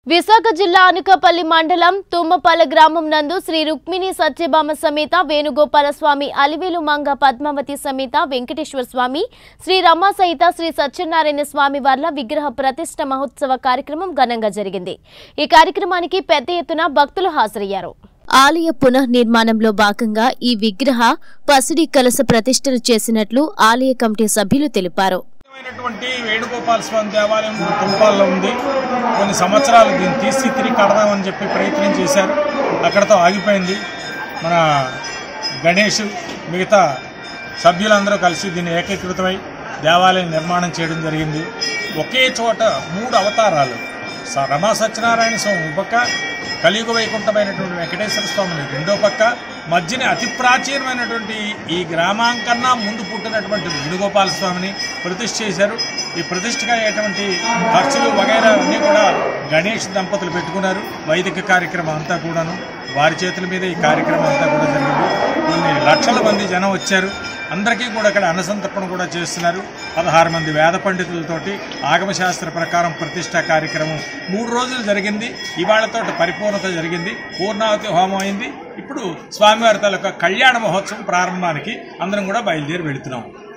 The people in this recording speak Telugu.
విశాఖ జిల్లా అనకాపల్లి మండలం తుమ్మపాల గ్రామం నందు శ్రీ రుక్మిణి సత్యభామ సమేత వేణుగోపాల స్వామి అలివేలు మంగ పద్మావతి సమేత వెంకటేశ్వర స్వామి శ్రీ రమ సహిత శ్రీ సత్యనారాయణ స్వామి వార్ల విగ్రహ ప్రతిష్ట మహోత్సవ కార్యక్రమం ఘనంగా జరిగింది ఈ కార్యక్రమానికి పెద్ద ఎత్తున భక్తులు హాజరయ్యారు ఆలయ పునఃనిర్మాణంలో భాగంగా ఈ విగ్రహ పసిడి కలస ప్రతిష్టలు చేసినట్లు ఆలయ కమిటీ సభ్యులు తెలిపారు ముఖ్యమైనటువంటి వేణుగోపాల స్వామి దేవాలయం తుంపాల్లో ఉంది కొన్ని సంవత్సరాలు దీన్ని తీసి తిరిగి కడదామని చెప్పి ప్రయత్నం చేశారు అక్కడతో ఆగిపోయింది మన గణేష్ మిగతా సభ్యులందరూ కలిసి దీన్ని ఏకీకృతమై దేవాలయం నిర్మాణం చేయడం జరిగింది ఒకే చోట మూడు అవతారాలు స- రమా సత్యనారాయణ స్వామి ఒక పక్క కలియుగ వైకుంఠమైనటువంటి వెంకటేశ్వర స్వామిని రెండో పక్క మధ్యన అతి ప్రాచీనమైనటువంటి ఈ గ్రామాంకన్నా ముందు పుట్టినటువంటి వేణుగోపాల స్వామిని ప్రతిష్ఠ చేశారు ఈ ప్రతిష్ఠగా అయ్యేటువంటి ఖర్చులు వగైరా అన్నీ కూడా గణేష్ దంపతులు పెట్టుకున్నారు వైదిక కార్యక్రమం అంతా కూడాను వారి చేతుల మీద ఈ కార్యక్రమం అంతా కూడా జరిగింది కొన్ని లక్షల మంది జనం వచ్చారు అందరికీ కూడా ఇక్కడ అన్నసంతర్పణ కూడా చేస్తున్నారు పదహారు మంది వేద పండితులతోటి ఆగమశాస్త్ర ప్రకారం ప్రతిష్ట కార్యక్రమం మూడు రోజులు జరిగింది ఇవాళతో పరిపూర్ణత జరిగింది పూర్ణావతి హోమం అయింది ఇప్పుడు స్వామివారి తాలూకా కళ్యాణ మహోత్సవం ప్రారంభానికి అందరం కూడా బయలుదేరి వెళుతున్నాం